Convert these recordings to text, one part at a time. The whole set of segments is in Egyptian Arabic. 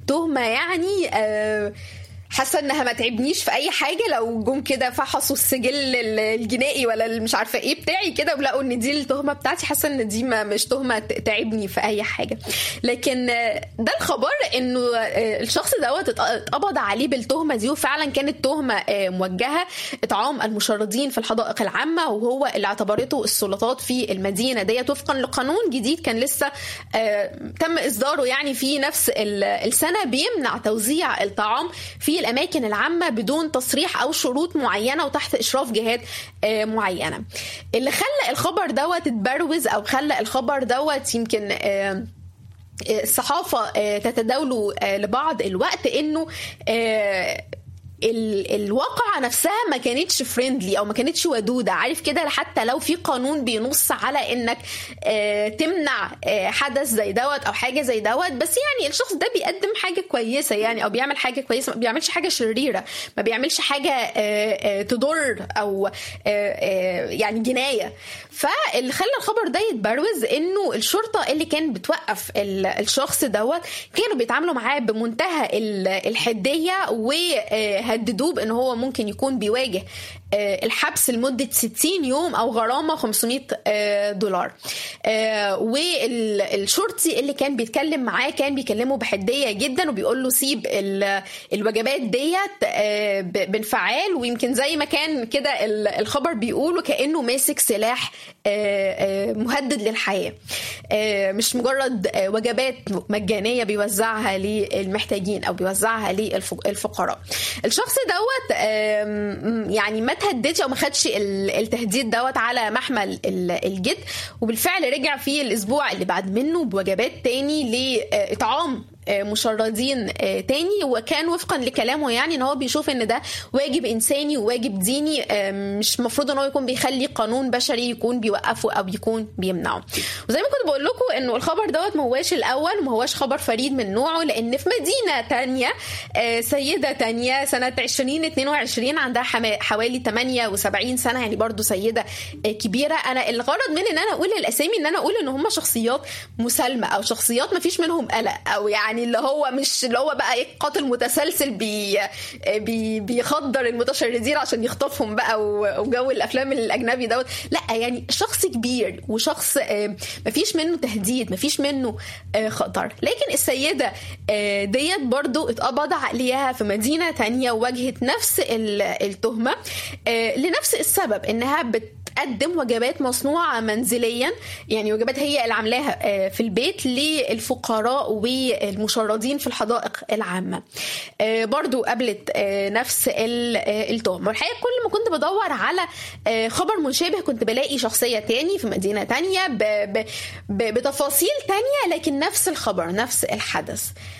تهمه يعني آه حاسه انها ما تعبنيش في اي حاجه لو جم كده فحصوا السجل الجنائي ولا مش عارفه ايه بتاعي كده ولقوا ان دي التهمه بتاعتي حاسه ان دي ما مش تهمه تعبني في اي حاجه لكن ده الخبر انه الشخص دوت اتقبض عليه بالتهمه دي وفعلا كانت تهمه موجهه اطعام المشردين في الحدائق العامه وهو اللي اعتبرته السلطات في المدينه ديت وفقا لقانون جديد كان لسه تم اصداره يعني في نفس السنه بيمنع توزيع الطعام في الاماكن العامه بدون تصريح او شروط معينه وتحت اشراف جهات معينه اللي خلى الخبر دوت اتبروز او خلى الخبر دوت يمكن الصحافه تتداوله لبعض الوقت انه الواقعة نفسها ما كانتش فريندلي او ما كانتش ودودة عارف كده حتى لو في قانون بينص على انك تمنع حدث زي دوت او حاجة زي دوت بس يعني الشخص ده بيقدم حاجة كويسة يعني او بيعمل حاجة كويسة ما بيعملش حاجة شريرة ما بيعملش حاجة تضر او يعني جناية فاللي خلى الخبر ده يتبروز انه الشرطة اللي كانت بتوقف الشخص دوت كانوا بيتعاملوا معاه بمنتهى الحدية و هددوه بان هو ممكن يكون بيواجه الحبس لمدة 60 يوم أو غرامة 500 دولار والشرطي اللي كان بيتكلم معاه كان بيكلمه بحدية جدا وبيقول له سيب الوجبات ديت بانفعال ويمكن زي ما كان كده الخبر بيقوله كأنه ماسك سلاح مهدد للحياة مش مجرد وجبات مجانية بيوزعها للمحتاجين أو بيوزعها للفقراء الشخص دوت يعني ما تهددش او ما خدش التهديد دوت على محمل الجد وبالفعل رجع في الاسبوع اللي بعد منه بوجبات تاني لاطعام مشردين تاني وكان وفقا لكلامه يعني ان هو بيشوف ان ده واجب انساني وواجب ديني مش المفروض ان هو يكون بيخلي قانون بشري يكون بيوقفه او يكون بيمنعه وزي ما كنت بقول لكم انه الخبر دوت ما هواش الاول وما هواش خبر فريد من نوعه لان في مدينه تانية سيده تانية سنه 2022 عندها حوالي 78 سنه يعني برضو سيده كبيره انا الغرض من ان انا اقول الاسامي ان انا اقول ان هم شخصيات مسالمه او شخصيات ما فيش منهم قلق او يعني اللي هو مش اللي هو بقى ايه قاتل متسلسل بي بي بيخدر المتشردين عشان يخطفهم بقى وجو الافلام الاجنبي دوت لا يعني شخص كبير وشخص ما فيش منه تهديد ما فيش منه خطر لكن السيده ديت برضو اتقبض عليها في مدينه تانية وواجهت نفس التهمه لنفس السبب انها بت بتقدم وجبات مصنوعة منزليا يعني وجبات هي اللي عاملاها في البيت للفقراء والمشردين في الحدائق العامة برضو قابلت نفس التهمة والحقيقة كل ما كنت بدور على خبر مشابه كنت بلاقي شخصية تاني في مدينة تانية بتفاصيل تانية لكن نفس الخبر نفس الحدث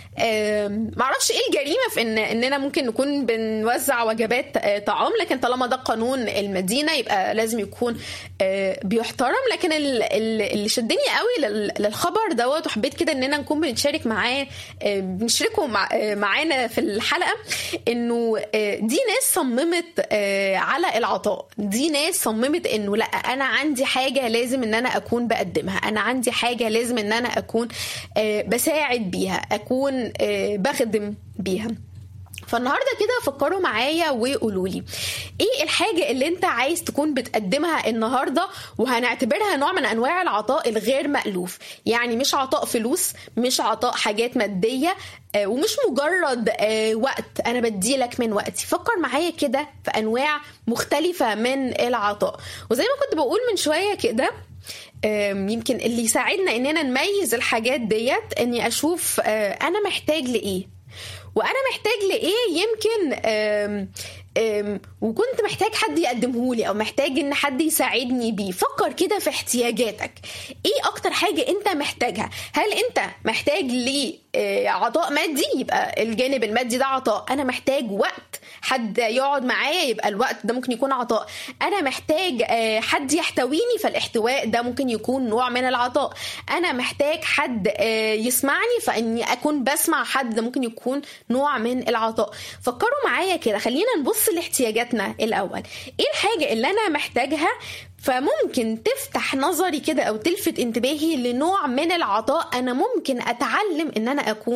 معرفش ايه الجريمه في ان اننا ممكن نكون بنوزع وجبات طعام لكن طالما ده قانون المدينه يبقى لازم يكون بيحترم لكن اللي شدني قوي للخبر دوت وحبيت كده اننا نكون بنشارك معاه بنشاركه معانا في الحلقه انه دي ناس صممت على العطاء دي ناس صممت انه لا انا عندي حاجه لازم ان انا اكون بقدمها انا عندي حاجه لازم ان انا اكون بساعد بيها اكون بخدم بيها فالنهارده كده فكروا معايا وقولوا لي ايه الحاجه اللي انت عايز تكون بتقدمها النهارده وهنعتبرها نوع من انواع العطاء الغير مألوف يعني مش عطاء فلوس مش عطاء حاجات ماديه ومش مجرد وقت انا بديلك من وقتي فكر معايا كده في انواع مختلفه من العطاء وزي ما كنت بقول من شويه كده يمكن اللي يساعدنا اننا نميز الحاجات ديت اني اشوف انا محتاج لايه وانا محتاج لايه يمكن أم أم وكنت محتاج حد يقدمه لي او محتاج ان حد يساعدني بيه فكر كده في احتياجاتك ايه اكتر حاجه انت محتاجها هل انت محتاج لعطاء مادي يبقى الجانب المادي ده عطاء انا محتاج وقت حد يقعد معايا يبقى الوقت ده ممكن يكون عطاء انا محتاج حد يحتويني فالاحتواء ده ممكن يكون نوع من العطاء انا محتاج حد يسمعني فاني اكون بسمع حد ده ممكن يكون نوع من العطاء فكروا معايا كده خلينا نبص لاحتياجاتنا الاول ايه الحاجه اللي انا محتاجها فممكن تفتح نظري كده او تلفت انتباهي لنوع من العطاء انا ممكن اتعلم ان انا اكون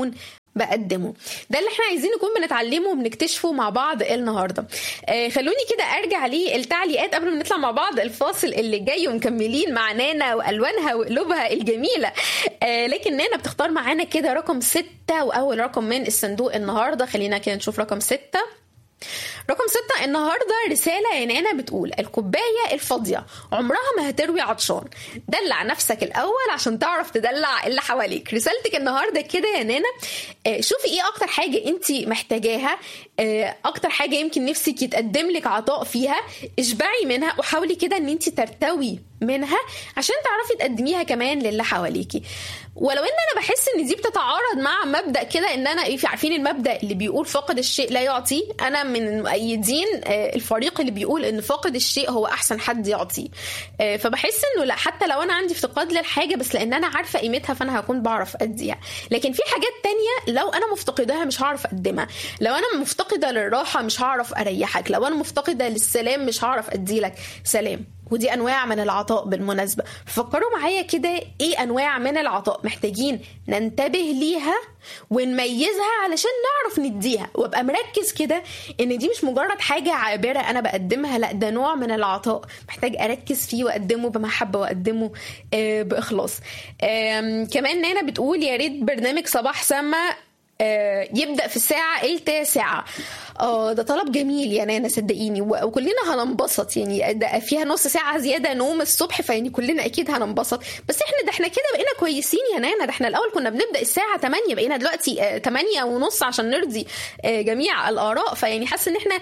بقدمه ده اللي احنا عايزين نكون بنتعلمه وبنكتشفه مع بعض النهارده آه خلوني كده ارجع للتعليقات قبل ما نطلع مع بعض الفاصل اللي جاي ومكملين مع نانا والوانها وقلوبها الجميله آه لكن نانا بتختار معانا كده رقم ستة واول رقم من الصندوق النهارده خلينا كده نشوف رقم ستة رقم ستة النهاردة رسالة يا نانا بتقول الكوباية الفاضية عمرها ما هتروي عطشان دلع نفسك الأول عشان تعرف تدلع اللي حواليك رسالتك النهاردة كده يا نانا شوفي ايه أكتر حاجة انت محتاجاها أكتر حاجة يمكن نفسك يتقدم لك عطاء فيها اشبعي منها وحاولي كده ان انت ترتوي منها عشان تعرفي تقدميها كمان للي حواليكي ولو ان انا بحس ان دي بتتعارض مع مبدا كده ان انا في عارفين المبدا اللي بيقول فاقد الشيء لا يعطي انا من مؤيدين الفريق اللي بيقول ان فاقد الشيء هو احسن حد يعطيه فبحس انه لا حتى لو انا عندي افتقاد للحاجه بس لان انا عارفه قيمتها فانا هكون بعرف اديها لكن في حاجات تانية لو انا مفتقداها مش هعرف اقدمها لو انا مفتقده للراحه مش هعرف اريحك لو انا مفتقده للسلام مش هعرف اديلك سلام ودي انواع من العطاء بالمناسبه فكروا معايا كده ايه انواع من العطاء محتاجين ننتبه ليها ونميزها علشان نعرف نديها وابقى مركز كده ان دي مش مجرد حاجه عابره انا بقدمها لا ده نوع من العطاء محتاج اركز فيه واقدمه بمحبه واقدمه آه باخلاص آه كمان نانا بتقول يا ريت برنامج صباح سما آه يبدا في الساعه التاسعه اه ده طلب جميل يا نانا صدقيني وكلنا هننبسط يعني ده فيها نص ساعه زياده نوم الصبح فيعني كلنا اكيد هننبسط بس احنا ده احنا كده بقينا كويسين يا نانا ده احنا الاول كنا بنبدا الساعه 8 بقينا دلوقتي آه 8 ونص عشان نرضي آه جميع الاراء فيعني حاسه ان احنا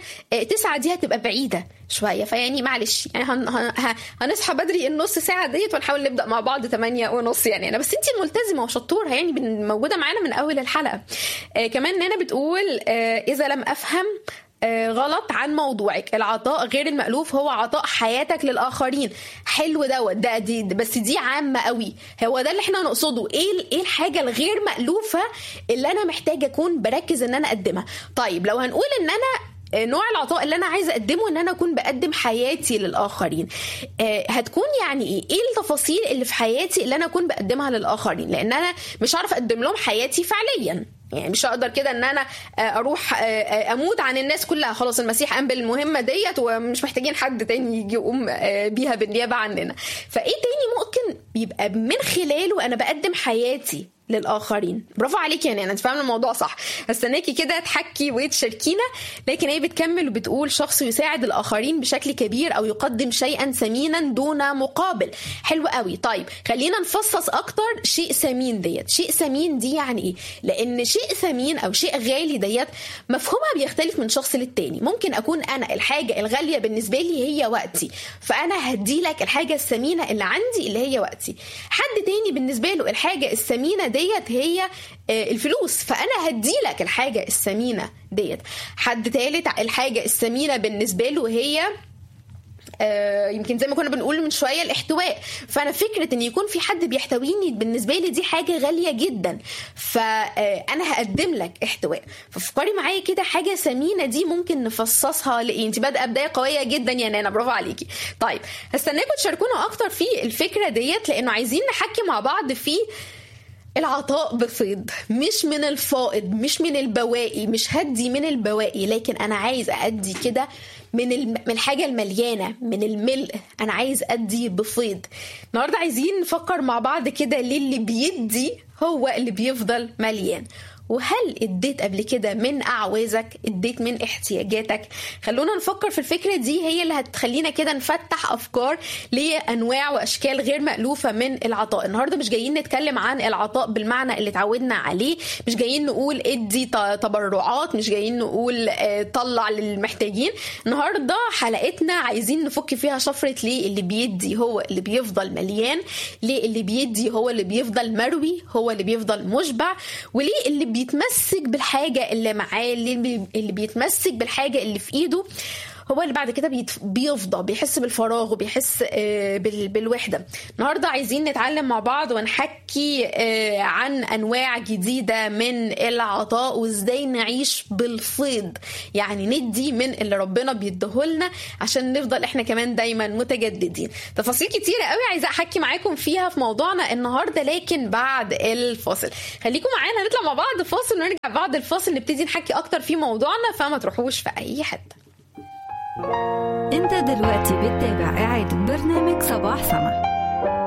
9 دي هتبقى بعيده شويه فيعني معلش يعني هن هن هنصحى بدري النص ساعه ديت ونحاول نبدا مع بعض 8 ونص يعني انا بس انت الملتزمه وشطوره يعني موجوده معانا من اول الحلقه آه كمان نانا بتقول آه اذا لم افهم آه غلط عن موضوعك العطاء غير المألوف هو عطاء حياتك للآخرين حلو دوت ده دي بس دي عامة قوي هو ده اللي احنا نقصده ايه ايه الحاجة الغير مألوفة اللي انا محتاجة اكون بركز ان انا اقدمها طيب لو هنقول ان انا نوع العطاء اللي انا عايزه اقدمه ان انا اكون بقدم حياتي للاخرين آه هتكون يعني ايه ايه التفاصيل اللي في حياتي اللي انا اكون بقدمها للاخرين لان انا مش عارف اقدم لهم حياتي فعليا يعني مش هقدر كده ان انا اروح اموت عن الناس كلها خلاص المسيح قام بالمهمه ديت ومش محتاجين حد تاني يجي يقوم بيها بالنيابه عننا فايه تاني ممكن يبقى من خلاله انا بقدم حياتي للاخرين برافو عليكي يعني انت فاهمه الموضوع صح استناكي كده تحكي وتشاركينا لكن هي بتكمل وبتقول شخص يساعد الاخرين بشكل كبير او يقدم شيئا ثمينا دون مقابل حلو قوي طيب خلينا نفصص اكتر شيء ثمين ديت شيء ثمين دي يعني ايه لان شيء ثمين او شيء غالي ديت مفهومها بيختلف من شخص للتاني ممكن اكون انا الحاجه الغاليه بالنسبه لي هي وقتي فانا هدي لك الحاجه الثمينه اللي عندي اللي هي وقتي حد تاني بالنسبه له الحاجه الثمينه ديت هي الفلوس فانا هدي لك الحاجه الثمينه ديت حد تالت الحاجه الثمينه بالنسبه له هي آه يمكن زي ما كنا بنقول من شويه الاحتواء فانا فكره ان يكون في حد بيحتويني بالنسبه لي دي حاجه غاليه جدا فانا هقدم لك احتواء ففكري معايا كده حاجه ثمينه دي ممكن نفصصها لايه انت بادئه بدايه قويه جدا يا نانا برافو عليكي طيب هستناكم تشاركونا اكتر في الفكره ديت لانه عايزين نحكي مع بعض في العطاء بفيض مش من الفائض مش من البواقي مش هدي من البواقي لكن انا عايز ادي كده من الم... من الحاجه المليانه من الملء انا عايز ادي بفيض النهارده عايزين نفكر مع بعض كده ليه اللي بيدي هو اللي بيفضل مليان وهل اديت قبل كده من اعوازك اديت من احتياجاتك خلونا نفكر في الفكره دي هي اللي هتخلينا كده نفتح افكار لانواع واشكال غير مالوفه من العطاء النهارده مش جايين نتكلم عن العطاء بالمعنى اللي اتعودنا عليه مش جايين نقول ادي تبرعات مش جايين نقول طلع للمحتاجين النهارده حلقتنا عايزين نفك فيها شفره ليه اللي بيدي هو اللي بيفضل مليان ليه اللي بيدي هو اللي بيفضل مروي هو اللي بيفضل مشبع وليه اللي بيتمسك بالحاجة اللي معاه اللي, اللي بيتمسك بالحاجة اللي في ايده هو اللي بعد كده بيفضى بيحس بالفراغ وبيحس بالوحده النهارده عايزين نتعلم مع بعض ونحكي عن انواع جديده من العطاء وازاي نعيش بالفيض يعني ندي من اللي ربنا بيديهولنا عشان نفضل احنا كمان دايما متجددين تفاصيل كتيره قوي عايزه احكي معاكم فيها في موضوعنا النهارده لكن بعد الفاصل خليكم معانا نطلع مع بعض فاصل ونرجع بعد الفاصل نبتدي نحكي اكتر في موضوعنا فما تروحوش في اي حته انت دلوقتي بتتابع اعادة برنامج صباح صح